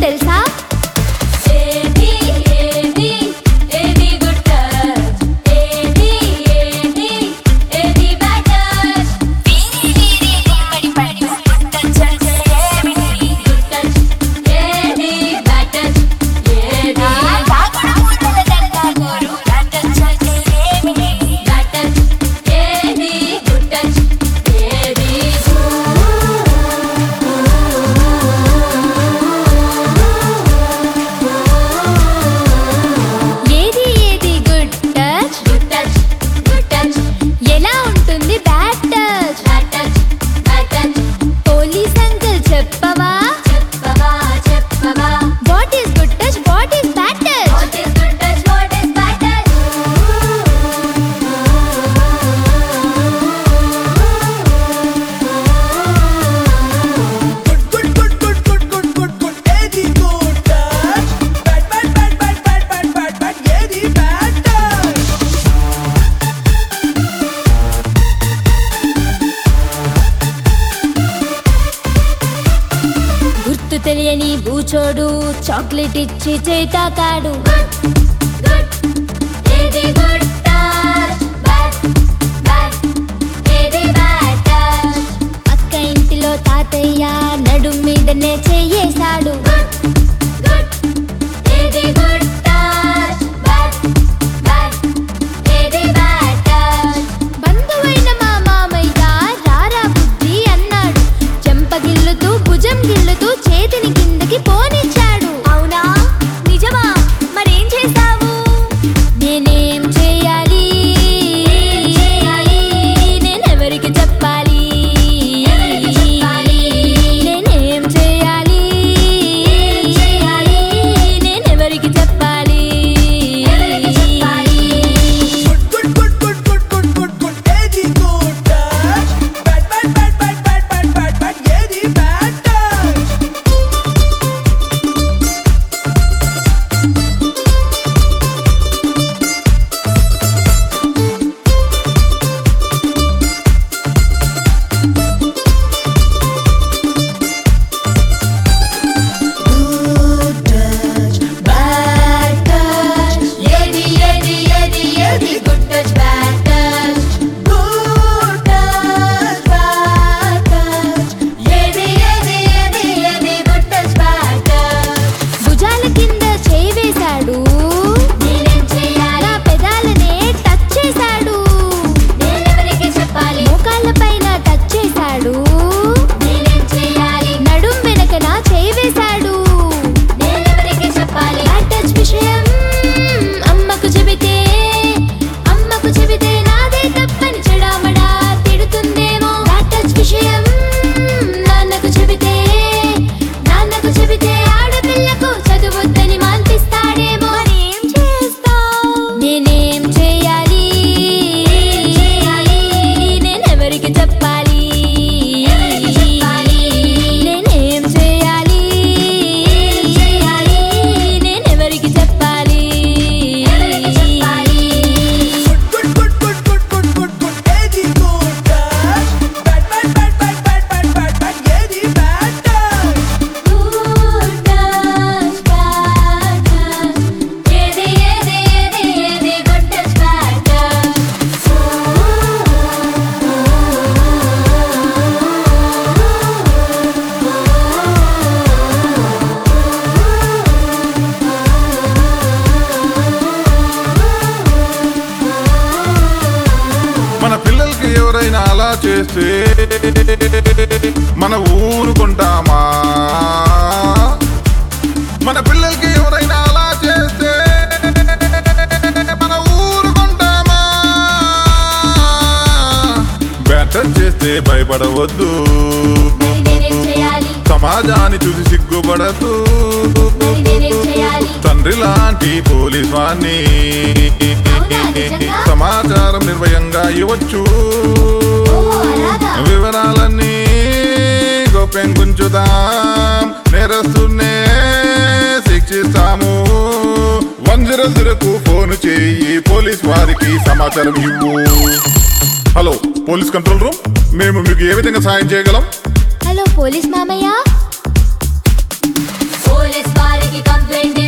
తెలుసా ఏది ఏది ఏది గుడ్ టచ్ ఏది ఏది ఏది బ్యాడ్ టచ్ వీరి వీరి గుమ్మడి పడి గుడ్ టచ్ అంటే ఏమిటి గుడ్ టచ్ ఏది బ్యాడ్ టచ్ ఏది తాగుడు పూతల దండా కోరు బ్యాడ్ టచ్ అంటే ఏమిటి బ్యాడ్ టచ్ ఏది గుడ్ టచ్ ఏది ఏది ఏది good touch good touch good touch ఎలా ఉంటుంది bad touch bad touch bad touch police uncle చెప్పవా చెప్పవా చెప్పవా what is good touch what is bad touch what is good touch what is bad touch Good, good, good, good, good, good, good, good. Eddie good touch. Bad, bad, bad, bad, bad, bad, bad, bad. Eddie bad touch. గుర్తు తెలియని బూచోడు chocolate ఇచ్చి చేతాకాడు good ఏది good touch bad bad ఏది bad touch అక్క ఇంటిలో తాతయ్య నడుం మీదనే చెయ్యేశాడు గుడ్ ఏది గుడ్ టచ్ బ్యాడ్ బ్యాడ్ ఏది బ్యాడ్ టచ్ బంధువైన మా మామయ్య రారా బుద్ధి అన్నాడు చెంపగిల్లుతూ భుజం గిల్లుతూ చేతిని కిందకి పోనిచ్చాడు అవునా నిజమా మరేం చేస్తావు నేనేం చేయాలి నేనెవరికి చెప్పాలి ఎవరికి చెప్పాలి? నేనేం చేయాలి నేనెవరికి చెప్పాలి ఎవరికి చెప్పాలి Good, good, good, good, good, good, good, good. Eddie good touch. Bad, bad, bad, bad, bad, bad, bad, bad. Eddie bad touch. Good touch. Bad touch. ఏది ఏది ఏది ఏది good touch bad touch Good touch. Bad touch. ఏది ఏది ఏది ఏది good touch bad touch భుజాల కింద చేయి వేశాడు నేనేం చేయాలి నా పెదాలనే టచ్ చేశాడు నేనెవరికి చెప్పాలి మోకాళ్ళ పైన టచ్ చేశాడు నేనేం చేయాలి నడుం వెనకన చేయి వేశాడు నేనెవరికి చెప్పాలి బ్యాడ్ టచ్ విషయం అమ్మకు చెబితే అమ్మకు చెబితే నాదే తప్పని చెడామడా తిడుతుందేమో బ్యాడ్ టచ్ విషయం నాన్నకు చెబితే నాన్నకు చెబితే ఆడపిల్లకు చదువొద్దని మాన్పిస్తాడేమో మరేం చేస్తావు నేనేం చేయాలి నేనెవరికి చెప్పాలి ఎవరికి చెప్పాలి? నేనేం చేయాలి నేనెవరికి చెప్పాలి ఎవరికి చెప్పాలి Good, good, good, good, good, good, good, good. Eddie good touch. Bad, bad, bad, bad, bad, bad, bad, bad. Eddie bad touch. Good touch bad touch ఏది ఏది ఏది ఏది గుడ్ టచ్ బ్యాడ్ మన పిల్లలకి ఎవరైనా అలా చేస్తే మన ఊరుకుంటామా మన పిల్లలకి ఎవరైనా అలా చేస్తే మన ఊరుకుంటామా బ్యాటర్ చేస్తే భయపడవద్దు మరి నేనేం చేయాలి సమాజాన్ని చూసి సిగ్గుపడద్దు మరి నేనేం చేయాలి తండ్రి లాంటి పోలీస్ వాణ్ణి అవునా, నిజంగా? సమాచారం నిర్భయంగా ఇవ్వచ్చు ఓ అలాగా వివరాలన్నీ గోప్యం గుంచుదాం నేరస్తున్నే శిక్షిస్తాము వన్ జీరో జీరోకు ఫోన్ చేయి పోలీస్ వారికి సమాచారం ఇవ్వు హలో పోలీస్ కంట్రోల్ రూమ్ మేము మీకు ఏ విధంగా సాయం చేయగలం హలో పోలీస్ మామయ్య ఓయ్ పోలీస్ వారికి కంప్లైంట్